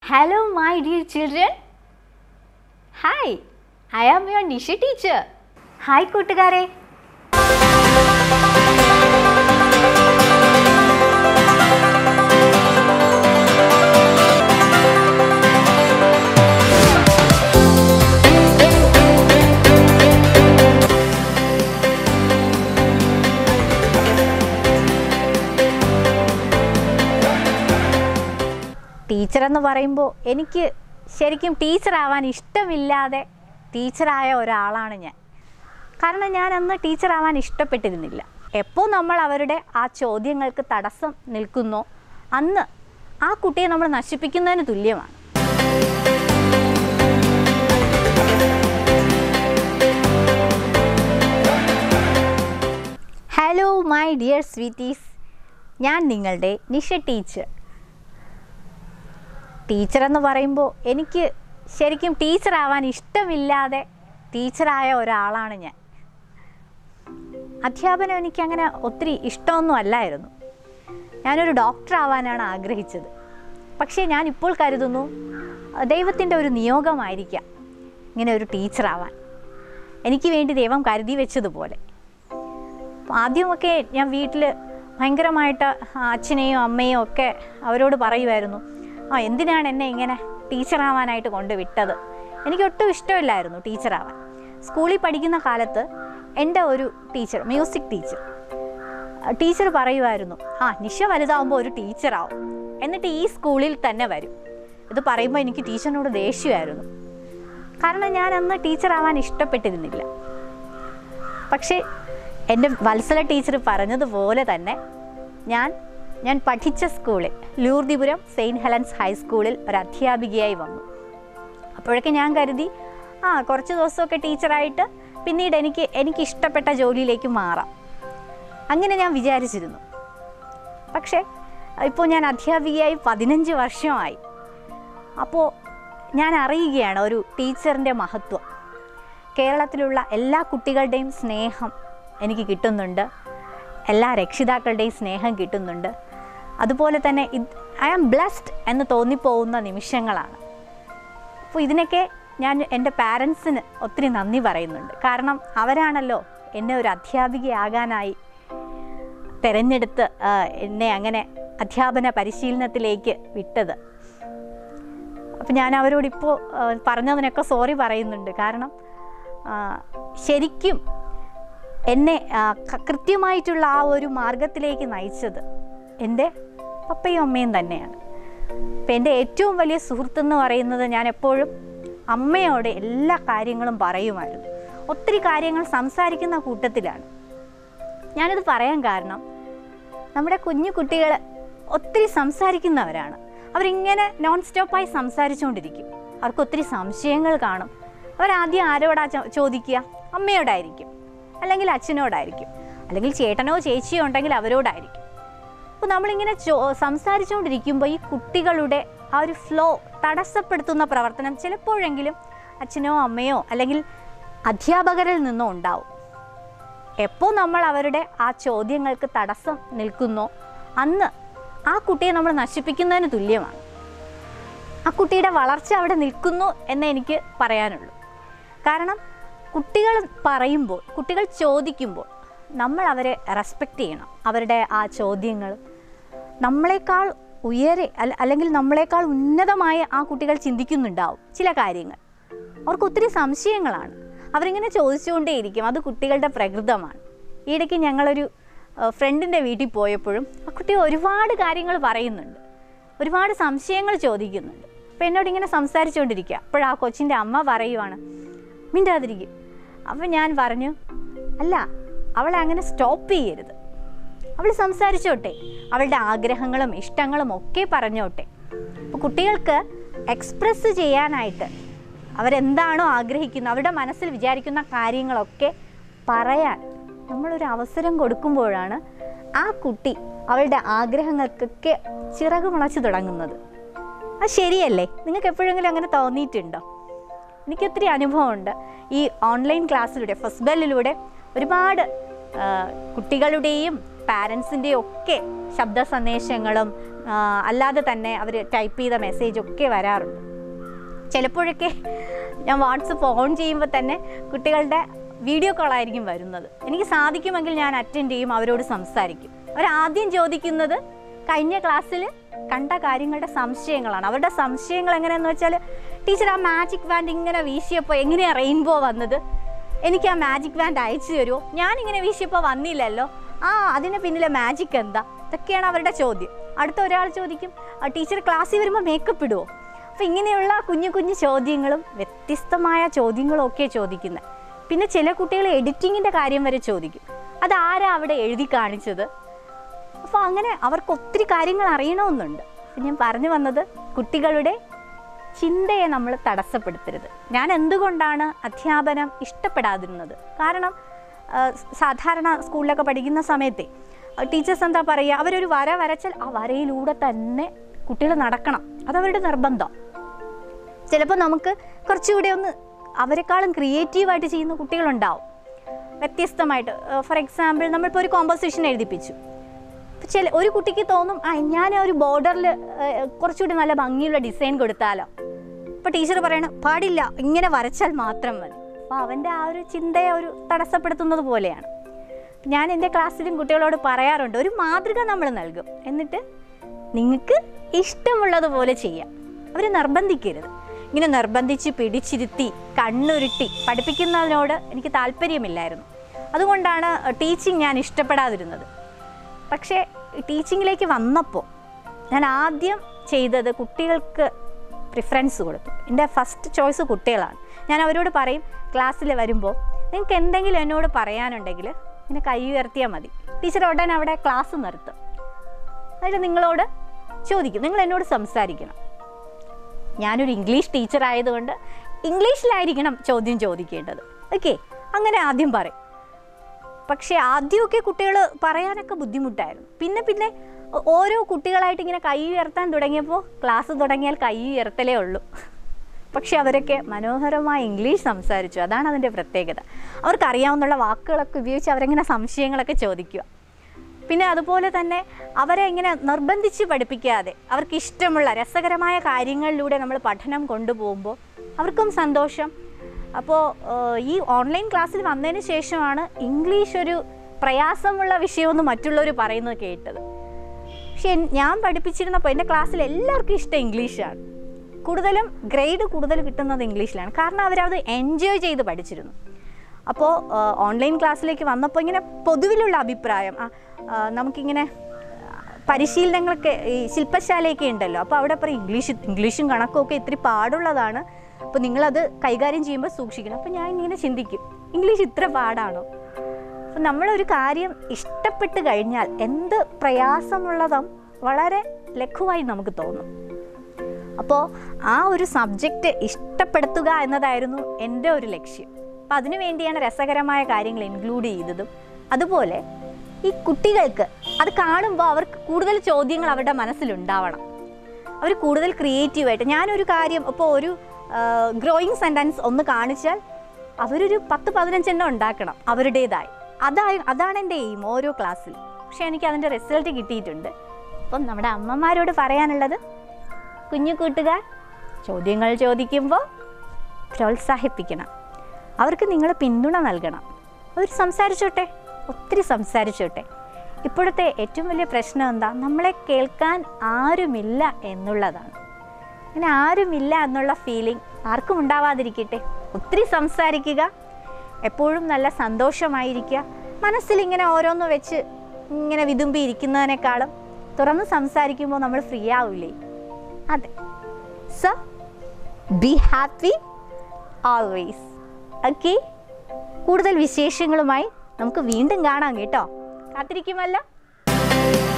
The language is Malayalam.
Hello, my dear children. Hi, I am your Nisha teacher. Hi കൂട്ടുകാരെ ടീച്ചർ എന്ന് പറയുമ്പോൾ എനിക്ക് ശരിക്കും ടീച്ചറാവാൻ ഇഷ്ടമില്ലാതെ ടീച്ചറായ ഒരാളാണ് ഞാൻ കാരണം ഞാൻ അന്ന് ടീച്ചറാവാൻ ഇഷ്ടപ്പെട്ടിരുന്നില്ല എപ്പോൾ നമ്മൾ അവരുടെ ആ ചോദ്യങ്ങൾക്ക് തടസ്സം നിൽക്കുന്നോ അന്ന് ആ കുട്ടിയെ നമ്മൾ നശിപ്പിക്കുന്നതിന് തുല്യമാണ് ഹലോ മൈ ഡിയർ സ്വീറ്റീസ് ഞാൻ നിങ്ങളുടെ നിഷ ടീച്ചർ ടീച്ചർ എന്ന് പറയുമ്പോൾ എനിക്ക് ശരിക്കും ടീച്ചറാവാൻ ഇഷ്ടമില്ലാതെ ടീച്ചറായ ഒരാളാണ് ഞാൻ അധ്യാപനം എനിക്ക് അങ്ങനെ ഒത്തിരി ഇഷ്ടമൊന്നും അല്ലായിരുന്നു ഞാനൊരു ഡോക്ടർ ആവാനാണ് ആഗ്രഹിച്ചത് പക്ഷേ ഞാൻ ഇപ്പോൾ കരുതുന്നു ദൈവത്തിൻ്റെ ഒരു നിയോഗമായിരിക്കാം ഇങ്ങനെ ഒരു ടീച്ചറാവാൻ എനിക്ക് വേണ്ടി ദൈവം കരുതി വെച്ചതുപോലെ അപ്പോൾ ആദ്യമൊക്കെ ഞാൻ വീട്ടിൽ ഭയങ്കരമായിട്ട് അച്ഛനെയും അമ്മയും ഒക്കെ അവരോട് പറയുമായിരുന്നു ആ എന്തിനാണ് എന്നെ ഇങ്ങനെ ടീച്ചറാവാനായിട്ട് കൊണ്ടുവിട്ടത് എനിക്ക് ഒട്ടും ഇഷ്ടമില്ലായിരുന്നു ടീച്ചറാവാൻ സ്കൂളിൽ പഠിക്കുന്ന കാലത്ത് എൻ്റെ ഒരു ടീച്ചർ മ്യൂസിക് ടീച്ചർ ടീച്ചർ പറയുമായിരുന്നു ആ നിഷ വലുതാവുമ്പോൾ ഒരു ടീച്ചറാവും എന്നിട്ട് ഈ സ്കൂളിൽ തന്നെ വരും ഇത് പറയുമ്പോൾ എനിക്ക് ടീച്ചറിനോട് ദേഷ്യമായിരുന്നു കാരണം ഞാൻ അന്ന് ടീച്ചറാവാൻ ഇഷ്ടപ്പെട്ടിരുന്നില്ല പക്ഷേ എൻ്റെ വത്സല ടീച്ചർ പറഞ്ഞതുപോലെ തന്നെ ഞാൻ ഞാൻ പഠിച്ച സ്കൂളിൽ ലൂർദിപുരം സെയിൻറ്റ് ഹെലൻസ് ഹൈസ്കൂളിൽ ഒരു അധ്യാപികയായി വന്നു അപ്പോഴൊക്കെ ഞാൻ കരുതി ആ കുറച്ച് ദിവസമൊക്കെ ടീച്ചറായിട്ട് പിന്നീട് എനിക്ക് എനിക്ക് ഇഷ്ടപ്പെട്ട ജോലിയിലേക്ക് മാറാം അങ്ങനെ ഞാൻ വിചാരിച്ചിരുന്നു പക്ഷേ ഇപ്പോൾ ഞാൻ അധ്യാപികയായി പതിനഞ്ച് വർഷമായി അപ്പോൾ ഞാൻ അറിയുകയാണ് ഒരു ടീച്ചറിൻ്റെ മഹത്വം കേരളത്തിലുള്ള എല്ലാ കുട്ടികളുടെയും സ്നേഹം എനിക്ക് കിട്ടുന്നുണ്ട് എല്ലാ രക്ഷിതാക്കളുടെയും സ്നേഹം കിട്ടുന്നുണ്ട് അതുപോലെ തന്നെ ഇത് ഐ ആം ബ്ലെസ്ഡ് എന്ന് തോന്നിപ്പോകുന്ന നിമിഷങ്ങളാണ് അപ്പോൾ ഇതിനൊക്കെ ഞാൻ എൻ്റെ പാരൻസിന് ഒത്തിരി നന്ദി പറയുന്നുണ്ട് കാരണം അവരാണല്ലോ എന്നെ ഒരു അധ്യാപികയാകാനായി തിരഞ്ഞെടുത്ത് ആ, എന്നെ അങ്ങനെ അധ്യാപന പരിശീലനത്തിലേക്ക് വിട്ടത് അപ്പം ഞാൻ അവരോട് ഇപ്പോൾ പറഞ്ഞതിനൊക്കെ സോറി പറയുന്നുണ്ട് കാരണം ആ, ശരിക്കും എന്നെ ആ, ക- കൃത്യമായിട്ടുള്ള ആ ഒരു മാർഗത്തിലേക്ക് നയിച്ചത് എൻ്റെ പപ്പയും അമ്മയും തന്നെയാണ് അപ്പം എൻ്റെ ഏറ്റവും വലിയ സുഹൃത്തെന്ന് പറയുന്നത് ഞാൻ എപ്പോഴും അമ്മയോട് എല്ലാ കാര്യങ്ങളും പറയുമായിരുന്നു ഒത്തിരി കാര്യങ്ങൾ സംസാരിക്കുന്ന കൂട്ടത്തിലാണ് ഞാനിത് പറയാൻ കാരണം നമ്മുടെ കുഞ്ഞു കുട്ടികൾ ഒത്തിരി സംസാരിക്കുന്നവരാണ് അവരിങ്ങനെ നോൺ സ്റ്റോപ്പായി സംസാരിച്ചുകൊണ്ടിരിക്കും അവർക്ക് ഒത്തിരി സംശയങ്ങൾ കാണും അവരാദ്യം ആരോടാ ചോ- ചോദിക്കുക അമ്മയോടായിരിക്കും അല്ലെങ്കിൽ അച്ഛനോടായിരിക്കും അല്ലെങ്കിൽ ചേട്ടനോ ചേച്ചിയോ ഉണ്ടെങ്കിൽ അവരോടായിരിക്കും അപ്പോൾ നമ്മളിങ്ങനെ ചോ സംസാരിച്ചുകൊണ്ടിരിക്കുമ്പോൾ ഈ കുട്ടികളുടെ ആ ഒരു ഫ്ലോ തടസ്സപ്പെടുത്തുന്ന പ്രവർത്തനം ചിലപ്പോഴെങ്കിലും അച്ഛനോ അമ്മയോ അല്ലെങ്കിൽ അധ്യാപകരിൽ നിന്നോ ഉണ്ടാവും എപ്പോൾ നമ്മൾ അവരുടെ ആ ചോദ്യങ്ങൾക്ക് തടസ്സം നിൽക്കുന്നോ അന്ന് ആ കുട്ടിയെ നമ്മൾ നശിപ്പിക്കുന്നതിന് തുല്യമാണ് ആ കുട്ടിയുടെ വളർച്ച അവിടെ നിൽക്കുന്നു എന്ന് എനിക്ക് പറയാനുള്ളൂ കാരണം കുട്ടികൾ പറയുമ്പോൾ കുട്ടികൾ ചോദിക്കുമ്പോൾ നമ്മൾ അവരെ റെസ്പെക്റ്റ് ചെയ്യണം അവരുടെ ആ ചോദ്യങ്ങൾ നമ്മളെക്കാൾ ഉയരെ അല്ല- അല്ലെങ്കിൽ നമ്മളെക്കാൾ ഉന്നതമായ ആ കുട്ടികൾ ചിന്തിക്കുന്നുണ്ടാവും ചില കാര്യങ്ങൾ അവർക്ക് ഒത്തിരി സംശയങ്ങളാണ് അവരിങ്ങനെ ചോദിച്ചുകൊണ്ടേയിരിക്കും അത് കുട്ടികളുടെ പ്രകൃതമാണ് ഈയിടയ്ക്ക് ഞങ്ങളൊരു ഫ്രണ്ടിൻ്റെ വീട്ടിൽ പോയപ്പോഴും ആ കുട്ടി ഒരുപാട് കാര്യങ്ങൾ പറയുന്നുണ്ട് ഒരുപാട് സംശയങ്ങൾ ചോദിക്കുന്നുണ്ട് അപ്പോൾ എന്നോട് ഇങ്ങനെ സംസാരിച്ചുകൊണ്ടിരിക്കുക അപ്പോഴാ കൊച്ചിൻ്റെ അമ്മ പറയുവാണ് മിണ്ടാതിരിക്കും അപ്പം ഞാൻ പറഞ്ഞു അല്ല അവളെ അങ്ങനെ സ്റ്റോപ്പ് ചെയ്യരുത് അവൾ സംസാരിച്ചോട്ടെ അവളുടെ ആഗ്രഹങ്ങളും ഇഷ്ടങ്ങളും ഒക്കെ പറഞ്ഞോട്ടെ അപ്പോൾ കുട്ടികൾക്ക് എക്സ്പ്രസ് ചെയ്യാനായിട്ട് അവരെന്താണോ ആഗ്രഹിക്കുന്നത് അവരുടെ മനസ്സിൽ വിചാരിക്കുന്ന കാര്യങ്ങളൊക്കെ പറയാൻ നമ്മളൊരു അവസരം കൊടുക്കുമ്പോഴാണ് ആ കുട്ടി അവളുടെ ആഗ്രഹങ്ങൾക്കൊക്കെ ചിറക് മുളച്ച് തുടങ്ങുന്നത് അത് ശരിയല്ലേ നിങ്ങൾക്ക് എപ്പോഴെങ്കിലും അങ്ങനെ തോന്നിയിട്ടുണ്ടോ എനിക്ക് ഒത്തിരി അനുഭവമുണ്ട് ഈ ഓൺലൈൻ ക്ലാസ്സിലൂടെ ഫസ്റ്റ് ബെല്ലിലൂടെ ഒരുപാട് ആ, കുട്ടികളുടെയും പാരൻസിൻ്റെയും ഒക്കെ ശബ്ദ സന്ദേശങ്ങളും ആ, അല്ലാതെ തന്നെ അവർ ടൈപ്പ് ചെയ്ത മെസ്സേജ് ഒക്കെ വരാറുണ്ട് ചിലപ്പോഴൊക്കെ ഞാൻ വാട്സപ്പ് ഓൺ ചെയ്യുമ്പോൾ തന്നെ കുട്ടികളുടെ വീഡിയോ കോളായിരിക്കും വരുന്നത് എനിക്ക് സാധിക്കുമെങ്കിൽ ഞാൻ അറ്റൻഡ് ചെയ്യും അവരോട് സംസാരിക്കും അവരാദ്യം ചോദിക്കുന്നത് കഴിഞ്ഞ ക്ലാസ്സിൽ കണ്ട കാര്യങ്ങളുടെ സംശയങ്ങളാണ് അവരുടെ സംശയങ്ങൾ എങ്ങനെയെന്ന് വെച്ചാൽ ടീച്ചർ ആ മാജിക് വാൻഡ് ഇങ്ങനെ വീശിയപ്പോൾ എങ്ങനെയാണ് റെയിൻബോ വന്നത് എനിക്ക് ആ മാജിക് വാൻഡ് അയച്ചു തരുമോ ഞാനിങ്ങനെ വീശിയപ്പോൾ വന്നില്ലല്ലോ ആ അതിന് പിന്നിലെ മാജിക് എന്താ ഇതൊക്കെയാണ് അവരുടെ ചോദ്യം അടുത്ത ഒരാൾ ചോദിക്കും "ആ, ടീച്ചർ ക്ലാസ്സിൽ വരുമ്പോൾ മേക്കപ്പ് ഇടുമോ അപ്പം ഇങ്ങനെയുള്ള കുഞ്ഞു കുഞ്ഞു ചോദ്യങ്ങളും വ്യത്യസ്തമായ ചോദ്യങ്ങളും ഒക്കെ ചോദിക്കുന്നത് പിന്നെ ചില കുട്ടികൾ എഡിറ്റിങ്ങിൻ്റെ കാര്യം വരെ ചോദിക്കും അതാരാ അവിടെ എഴുതി കാണിച്ചത് അപ്പോൾ അങ്ങനെ അവർക്ക് ഒത്തിരി കാര്യങ്ങൾ അറിയണമെന്നുണ്ട് അപ്പം ഞാൻ പറഞ്ഞു വന്നത് കുട്ടികളുടെ ചിന്തയെ നമ്മൾ തടസ്സപ്പെടുത്തരുത് ഞാൻ എന്തുകൊണ്ടാണ് അധ്യാപനം ഇഷ്ടപ്പെടാതിരുന്നത് കാരണം ആ, സാധാരണ സ്കൂളിലൊക്കെ പഠിക്കുന്ന സമയത്തെ ടീച്ചേഴ്സ് എന്താ പറയുക അവരൊരു വര വരച്ചാൽ ആ വരയിലൂടെ തന്നെ കുട്ടികൾ നടക്കണം അതവരുടെ നിർബന്ധം ചിലപ്പോൾ നമുക്ക് കുറച്ചുകൂടി ഒന്ന് അവരെക്കാളും ക്രിയേറ്റീവായിട്ട് ചെയ്യുന്ന കുട്ടികളുണ്ടാവും വ്യത്യസ്തമായിട്ട് ഫോർ എക്സാമ്പിൾ നമ്മളിപ്പോൾ ഒരു കോമ്പോസിഷൻ എഴുതിപ്പിച്ചു ഇപ്പൊ ചില ഒരു കുട്ടിക്ക് തോന്നും ആ ഞാൻ ആ ഒരു ബോർഡറിൽ കുറച്ചുകൂടി നല്ല ഭംഗിയുള്ള ഡിസൈൻ കൊടുത്താലോ അപ്പോൾ ടീച്ചർ പറയണം പാടില്ല ഇങ്ങനെ വരച്ചാൽ മാത്രം മതി അപ്പോൾ അവൻ്റെ ആ ഒരു ചിന്തയെ ഒരു തടസ്സപ്പെടുത്തുന്നത് പോലെയാണ് ഞാൻ എൻ്റെ ക്ലാസ്സിലും കുട്ടികളോട് പറയാറുണ്ട് ഒരു മാതൃക നമ്മൾ നൽകും എന്നിട്ട് നിങ്ങൾക്ക് ഇഷ്ടമുള്ളതുപോലെ ചെയ്യാം അവർ നിർബന്ധിക്കരുത് ഇങ്ങനെ നിർബന്ധിച്ച് പിടിച്ചിരുത്തി കണ്ണുരുട്ടി പഠിപ്പിക്കുന്നതിനോട് എനിക്ക് താല്പര്യമില്ലായിരുന്നു അതുകൊണ്ടാണ് ടീച്ചിങ് ഞാൻ ഇഷ്ടപ്പെടാതിരുന്നത് പക്ഷേ ടീച്ചിങ്ങിലേക്ക് വന്നപ്പോൾ ഞാൻ ആദ്യം ചെയ്തത് കുട്ടികൾക്ക് പ്രിഫറൻസ് കൊടുത്തു എൻ്റെ ഫസ്റ്റ് ചോയ്സ് കുട്ടികളാണ് ഞാൻ അവരോട് പറയും ക്ലാസ്സിൽ വരുമ്പോൾ നിങ്ങൾക്ക് എന്തെങ്കിലും എന്നോട് പറയാനുണ്ടെങ്കിൽ ഇങ്ങനെ കൈ ഉയർത്തിയാൽ മതി ടീച്ചർ ഉടനെ അവിടെ ക്ലാസ് നിർത്തും എന്നിട്ട് നിങ്ങളോട് ചോദിക്കും നിങ്ങൾ എന്നോട് സംസാരിക്കണം ഞാനൊരു ഇംഗ്ലീഷ് ടീച്ചർ ആയതുകൊണ്ട് ഇംഗ്ലീഷിലായിരിക്കണം ചോദ്യം ചോദിക്കേണ്ടത് ഓക്കെ അങ്ങനെ ആദ്യം പറയും പക്ഷേ ആദ്യമൊക്കെ കുട്ടികൾ പറയാനൊക്കെ ബുദ്ധിമുട്ടായിരുന്നു പിന്നെ പിന്നെ ഓ- ഓരോ കുട്ടികളായിട്ട് ഇങ്ങനെ കൈ ഉയർത്താൻ തുടങ്ങിയപ്പോൾ ക്ലാസ് തുടങ്ങിയാൽ കൈ ഉയർത്തലേ ഉള്ളൂ പക്ഷെ അവരൊക്കെ മനോഹരമായ ഇംഗ്ലീഷ് സംസാരിച്ചു അതാണ് അതിൻ്റെ പ്രത്യേകത അവർക്കറിയാവുന്നുള്ള വാക്കുകളൊക്കെ ഉപയോഗിച്ച് അവരെങ്ങനെ സംശയങ്ങളൊക്കെ ചോദിക്കുക പിന്നെ അതുപോലെ തന്നെ അവരെ ഇങ്ങനെ നിർബന്ധിച്ച് പഠിപ്പിക്കാതെ അവർക്ക് ഇഷ്ടമുള്ള രസകരമായ കാര്യങ്ങളിലൂടെ നമ്മൾ പഠനം കൊണ്ടുപോകുമ്പോൾ അവർക്കും സന്തോഷം അപ്പോൾ ഈ ഓൺലൈൻ ക്ലാസ്സിൽ വന്നതിന് ശേഷമാണ് ഇംഗ്ലീഷ് ഒരു പ്രയാസമുള്ള വിഷയമെന്ന് മറ്റുള്ളവർ പറയുന്നത് കേട്ടത് പക്ഷെ എൻ- ഞാൻ പഠിപ്പിച്ചിരുന്നപ്പോൾ എൻ്റെ ക്ലാസ്സിൽ എല്ലാവർക്കും ഇഷ്ടം ഇംഗ്ലീഷാണ് കൂടുതലും ഗ്രേഡ് കൂടുതൽ കിട്ടുന്നത് ഇംഗ്ലീഷിലാണ് കാരണം അവരത് എൻജോയ് ചെയ്ത് പഠിച്ചിരുന്നു അപ്പോൾ ഓൺലൈൻ ക്ലാസ്സിലേക്ക് വന്നപ്പോൾ ഇങ്ങനെ പൊതുവിലുള്ള അഭിപ്രായം ആ, ആ, നമുക്കിങ്ങനെ പരിശീലനങ്ങളൊക്കെ ഈ ശില്പശാലയൊക്കെ ഉണ്ടല്ലോ അപ്പോൾ അവിടെ പറയും ഇംഗ്ലീഷ് ഇംഗ്ലീഷും കണക്കും ഒക്കെ ഇത്തിരി പാടുള്ളതാണ് അപ്പോൾ നിങ്ങളത് കൈകാര്യം ചെയ്യുമ്പോൾ സൂക്ഷിക്കണം അപ്പോൾ ഞാൻ ഇങ്ങനെ ചിന്തിക്കും ഇംഗ്ലീഷ് ഇത്ര പാടാണോ അപ്പം നമ്മളൊരു കാര്യം ഇഷ്ടപ്പെട്ട് കഴിഞ്ഞാൽ എന്ത് പ്രയാസമുള്ളതും വളരെ ലഘുവായി നമുക്ക് തോന്നും അപ്പോൾ ആ ഒരു സബ്ജക്റ്റ് ഇഷ്ടപ്പെടുത്തുക എന്നതായിരുന്നു എൻ്റെ ഒരു ലക്ഷ്യം അപ്പം അതിനു വേണ്ടിയാണ് രസകരമായ കാര്യങ്ങൾ ഇൻക്ലൂഡ് ചെയ്തതും അതുപോലെ ഈ കുട്ടികൾക്ക് അത് കാണുമ്പോൾ അവർക്ക് കൂടുതൽ ചോദ്യങ്ങൾ അവരുടെ മനസ്സിലുണ്ടാവണം അവർ കൂടുതൽ ക്രിയേറ്റീവായിട്ട് ഞാനൊരു കാര്യം ഇപ്പോൾ ഒരു ഗ്രോയിങ് സെൻറ്റൻസ് ഒന്ന് കാണിച്ചാൽ അവരൊരു പത്ത് പതിനഞ്ചെണ്ണം ഉണ്ടാക്കണം അവരുടേതായി അതായി അതാണ് എൻ്റെ എയിം ഓരോ ക്ലാസ്സിൽ പക്ഷേ എനിക്ക് അതിൻ്റെ റിസൾട്ട് കിട്ടിയിട്ടുണ്ട് അപ്പം നമ്മുടെ അമ്മമാരോട് പറയാനുള്ളത് കുഞ്ഞു കൂട്ടുകാർ ചോദ്യങ്ങൾ ചോദിക്കുമ്പോൾ പ്രോത്സാഹിപ്പിക്കണം അവർക്ക് നിങ്ങൾ പിന്തുണ നൽകണം അവർ സംസാരിച്ചോട്ടെ ഒത്തിരി സംസാരിച്ചോട്ടെ ഇപ്പോഴത്തെ ഏറ്റവും വലിയ പ്രശ്നം എന്താ നമ്മളെ കേൾക്കാൻ ആരുമില്ല എന്നുള്ളതാണ് അങ്ങനെ ആരുമില്ല എന്നുള്ള ഫീലിംഗ് ആർക്കും ഉണ്ടാവാതിരിക്കട്ടെ ഒത്തിരി സംസാരിക്കുക എപ്പോഴും നല്ല സന്തോഷമായിരിക്കുക മനസ്സിലിങ്ങനെ ഓരോന്ന് വെച്ച് ഇങ്ങനെ വിതുമ്പി ഇരിക്കുന്നതിനേക്കാളും തുറന്ന് സംസാരിക്കുമ്പോൾ നമ്മൾ ഫ്രീ ആവില്ലേ അതെ so be happy always okay കൂടുതൽ വിശേഷങ്ങളുമായി നമുക്ക് വീണ്ടും കാണാം കേട്ടോ കാത്തിരിക്കുമല്ലോ